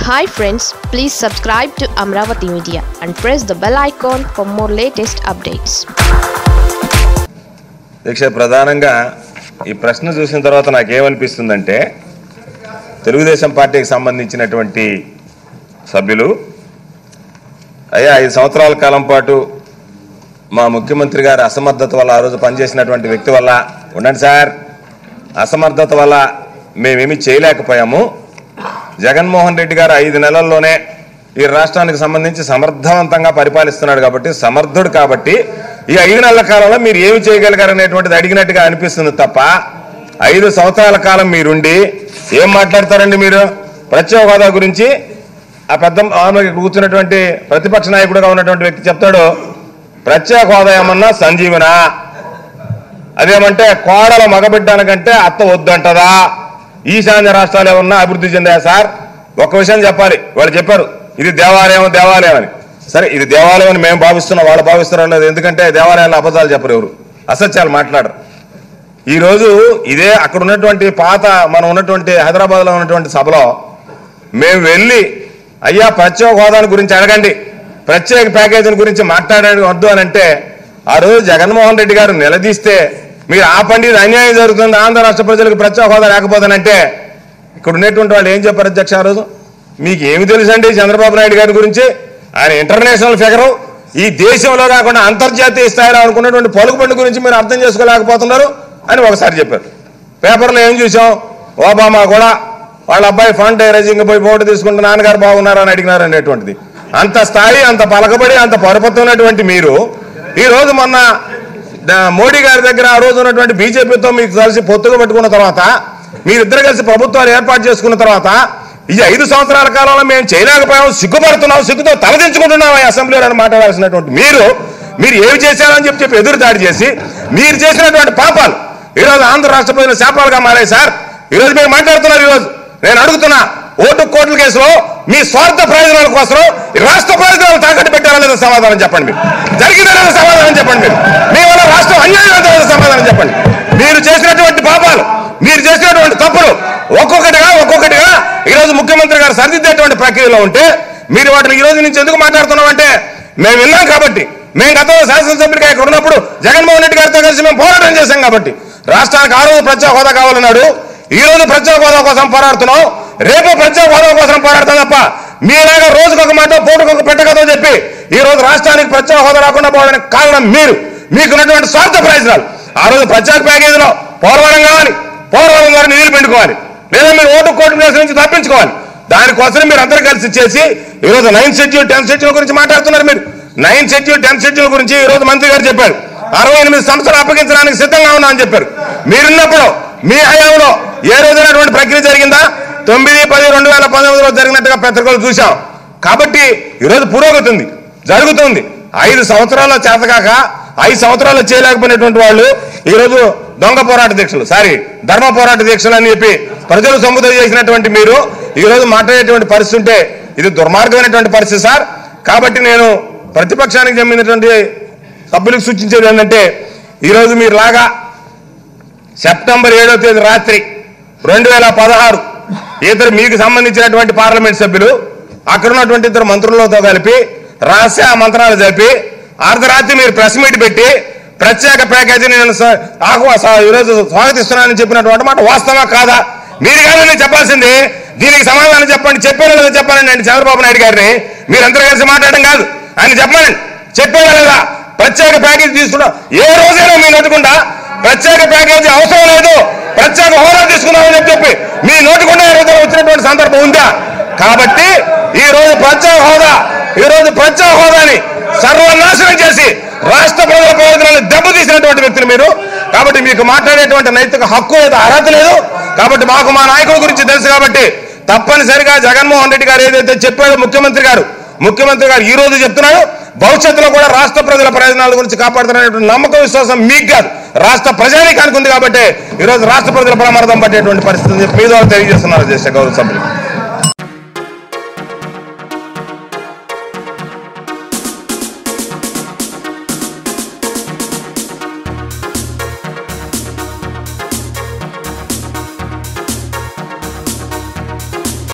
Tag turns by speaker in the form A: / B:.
A: hi friends please subscribe to Amaravati media and press the bell icon for more latest updates
B: దీక్ష ప్రధానంగా ఈ ప్రశ్న చూసిన తర్వాత నాకేమనిపిస్తుందంటే తెలుగుదేశం పార్టీకి సంబంధించినటువంటి సభ్యులు అయ్యా ఐదు సంవత్సరాల కాలం పాటు మా ముఖ్యమంత్రి గారి అసమర్థత వల్ల ఆ రోజు పనిచేసినటువంటి వ్యక్తి వల్ల ఉండండి సార్ అసమర్థత వల్ల మేమేమీ చేయలేకపోయాము జగన్మోహన్ రెడ్డి గారు ఐదు నెలల్లోనే ఈ రాష్ట్రానికి సంబంధించి సమర్థవంతంగా పరిపాలిస్తున్నాడు కాబట్టి సమర్థుడు కాబట్టి ఈ ఐదు నెలల కాలంలో మీరు ఏమి చేయగలిగారనేటువంటిది అడిగినట్టుగా అనిపిస్తుంది తప్ప ఐదు సంవత్సరాల కాలం మీరుండి ఏం మాట్లాడతారండి మీరు ప్రత్యేక హోదా గురించి ఆ పెద్ద ఆమె కూర్చున్నటువంటి ప్రతిపక్ష నాయకుడుగా ఉన్నటువంటి వ్యక్తి చెప్తాడు ప్రత్యేక హోదా ఏమన్నా సంజీవనా అదేమంటే కోడల మగబిడ్డానికంటే అత్త వద్దంటదా ఈశాన్య రాష్ట్రాలు ఏమన్నా అభివృద్ధి చెందాయా సార్ ఒక విషయం చెప్పాలి వాళ్ళు చెప్పారు ఇది దేవాలయం దేవాలయం అని సరే ఇది దేవాలయం అని మేము భావిస్తున్నాం వాళ్ళు భావిస్తున్నాం లేదు ఎందుకంటే దేవాలయాల్లో అబద్ధాలు చెప్పరు ఎవరు అసత్యాలు మాట్లాడరు ఈ రోజు ఇదే అక్కడ ఉన్నటువంటి పాత మనం ఉన్నటువంటి హైదరాబాద్లో ఉన్నటువంటి సభలో మేము వెళ్ళి అయ్యా ప్రత్యేక హోదాని గురించి అడగండి ప్రత్యేక ప్యాకేజీల గురించి మాట్లాడడం వద్దు అని అంటే ఆ రోజు జగన్మోహన్ రెడ్డి గారు నిలదీస్తే మీరు ఆపండి ఇది అన్యాయం జరుగుతుంది ఆంధ్ర రాష్ట్ర ప్రజలకు ప్రత్యేక హోదా లేకపోతానంటే ఇక్కడ ఉన్నటువంటి వాళ్ళు ఏం చెప్పారు అధ్యక్ష ఆ రోజు మీకు ఏమి తెలుసండి చంద్రబాబు నాయుడు గారి గురించి ఆయన ఇంటర్నేషనల్ ఫిగరు ఈ దేశంలో కాకుండా అంతర్జాతీయ స్థాయిలో అనుకున్నటువంటి పలుకుబడి గురించి మీరు అర్థం చేసుకోలేకపోతున్నారు అని ఒకసారి చెప్పారు పేపర్లో ఏం చూసాం ఓబామా కూడా వాళ్ళ అబ్బాయి ఫండ్ రైజింగ్ పోయి ఫోటో తీసుకుంటే నాన్నగారు బాగున్నారా అని అడిగినారు అనేటువంటిది అంత స్థాయి అంత పలకబడి అంత పరపతి ఉన్నటువంటి మీరు ఈ రోజు మొన్న ద- మోడీ గారి దగ్గర ఆ రోజు ఉన్నటువంటి బీజేపీతో మీకు కలిసి పొత్తుగా పెట్టుకున్న తర్వాత మీరిద్దరు కలిసి ప్రభుత్వాలు ఏర్పాటు చేసుకున్న తర్వాత ఈ ఐదు సంవత్సరాల కాలంలో మేము చేయలేకపోయాం సిగ్గుపడుతున్నాం సిగ్గుతో తలదించుకుంటున్నాం ఈ అసెంబ్లీలో అని మాట్లాడాల్సినటువంటి మీరు మీరు ఏమి చేశారని చెప్పి చెప్పి ఎదురు దాడి చేసి మీరు చేసినటువంటి పాపాలు ఈరోజు ఆంధ్ర రాష్ట్ర ప్రజల శాపాలుగా మారాయి సార్ ఈరోజు మీరు మాట్లాడుతున్నారు ఈరోజు నేను అడుగుతున్నా ఓటు కోట్ల కేసులో మీ స్వార్థ ప్రయోజనాల కోసం ఈ రాష్ట్ర ప్రయోజనాలు తాకట్టు పెట్టారా లేదా సమాధానం చెప్పండి మీరు జరిగిందా లేదా సమాధానం చెప్పండి మీరు మీ వల్ల రాష్ట్రం అన్యాయం అవుతుందా లేదా సమాధానం చెప్పండి మీరు చేసినటువంటి పాపాలు మీరు చేసినటువంటి తప్పులు ఒక్కొక్కటిగా ఒక్కొక్కటిగా ఈరోజు ముఖ్యమంత్రి గారు సరిదిద్దేటువంటి ప్రక్రియలో ఉంటే మీరు వాటిని ఈ రోజు నుంచి ఎందుకు మాట్లాడుతున్నామంటే మేము విన్నాం కాబట్టి మేము గతంలో శాసనసభ్యుడిగా ఇక్కడ ఉన్నప్పుడు జగన్మోహన్ రెడ్డి గారితో కలిసి మేము పోరాటం చేశాం కాబట్టి రాష్ట్రానికి ఆ రోజు ప్రత్యేక హోదా కావాలన్నాడు ఈ రోజు ప్రత్యేక హోదా కోసం పోరాడుతున్నాం రేపు ప్రత్యేక హోదా కోసం పోరాడతాం తప్ప మీలాగా రోజుకొక మాట పూటకొక పెట్టకదో చెప్పి ఈ రోజు రాష్ట్రానికి ప్రత్యేక హోదా రాకుండా పోవడానికి కారణం మీరు మీకున్నటువంటి స్వార్థ ప్రయోజనాలు ఆ రోజు ప్రత్యేక ప్యాకేజీలో పోలవరం కావాలి పోలవరం ద్వారా నిధులు పెట్టుకోవాలి లేదా మీరు ఓటు కోర్టు కేసు నుంచి తప్పించుకోవాలి దానికోసం మీరు అందరూ కలిసి చేసి ఈ రోజు నైన్ షెడ్యూల్ టెన్త్ షెడ్యూల్ గురించి మాట్లాడుతున్నారు మీరు నైన్ షెడ్యూల్ టెన్త్ షెడ్యూల్ గురించి ఈ రోజు మంత్రి గారు చెప్పారు అరవై ఎనిమిది సంవత్సరాలు అప్పగించడానికి సిద్ధంగా ఉన్నా అని చెప్పారు మీరున్నప్పుడు మీ హయాంలో ఏ రోజైనటువంటి ప్రక్రియ జరిగిందా తొమ్మిది పది రెండు వేల పంతొమ్మిదిలో జరిగినట్టుగా పత్రికలు చూశాం కాబట్టి ఈరోజు పురోగతి ఉంది జరుగుతుంది ఐదు సంవత్సరాల చేతకాక ఐదు సంవత్సరాలు చేయలేకపోయినటువంటి వాళ్ళు ఈరోజు దొంగ పోరాట దీక్షలు సారీ ధర్మ పోరాట దీక్షలు అని చెప్పి ప్రజలు సముద్ర చేసినటువంటి మీరు ఈరోజు మాట్లాడేటువంటి పరిస్థితి ఉంటే ఇది దుర్మార్గమైనటువంటి పరిస్థితి సార్ కాబట్టి నేను ప్రతిపక్షానికి చెందినటువంటి సభ్యులకు సూచించేది ఏంటంటే ఈరోజు మీరు లాగా సెప్టెంబర్ ఏడో తేదీ రాత్రి రెండు వేల పదహారు ఇద్దరు మీకు సంబంధించినటువంటి పార్లమెంట్ సభ్యులు అక్కడ ఉన్నటువంటి ఇద్దరు మంత్రులతో కలిపి రహస్య మంత్రాలు జరిపి అర్ధరాత్రి మీరు ప్రెస్ మీట్ పెట్టి ప్రత్యేక ప్యాకేజీ నేను స- ఆహ్వా స- ఈరోజు స్వాగతిస్తున్నానని చెప్పినటువంటి మాట వాస్తవా కాదా మీరు కానీ చెప్పాల్సింది దీనికి సమాధానం చెప్పండి చెప్పారో లేదో చెప్పానండి నేను చంద్రబాబు నాయుడు గారిని మీరందరూ కలిసి మాట్లాడడం కాదు ఆయన చెప్పానండి చెప్పారా లేదా ప్రత్యేక ప్యాకేజీ తీసుకున్నా ఏ రోజైనా మీ నోటుకుండా ప్రత్యేక ప్యాకేజీ అవసరం లేదు ప్రత్యేక హోదా తీసుకున్నామని చెప్పి చెప్పి మీ నోటికుండా ఏ రోజైనా వచ్చినటువంటి సందర్భం ఉందా కాబట్టి ఈ రోజు ప్రత్యేక హోదా ఈ రోజు ప్రత్యేక హోదాని సర్వనాశనం చేసి రాష్ట్ర ప్రజల ప్రయోజనాలను దెబ్బతీసినటువంటి వ్యక్తులు మీరు కాబట్టి మీకు మాట్లాడేటువంటి నైతిక హక్కు లేదు అర్హత లేదు కాబట్టి మాకు మా నాయకుల గురించి తెలుసు కాబట్టి తప్పనిసరిగా జగన్మోహన్ రెడ్డి గారు ఏదైతే చెప్పాడో ముఖ్యమంత్రి గారు ముఖ్యమంత్రి గారు ఈ రోజు చెప్తున్నాడు భవిష్యత్తులో కూడా రాష్ట్ర ప్రజల ప్రయోజనాల గురించి కాపాడుతున్నటువంటి నమ్మకం విశ్వాసం మీకు కాదు రాష్ట్ర ప్రజానికానికి ఉంది కాబట్టి ఈ రోజు రాష్ట్ర ప్రజల ప్రమాదం పట్టేటువంటి పరిస్థితి మీ ద్వారా తెలియజేస్తున్నారు అధ్యక్ష గౌరవ సభ్యులు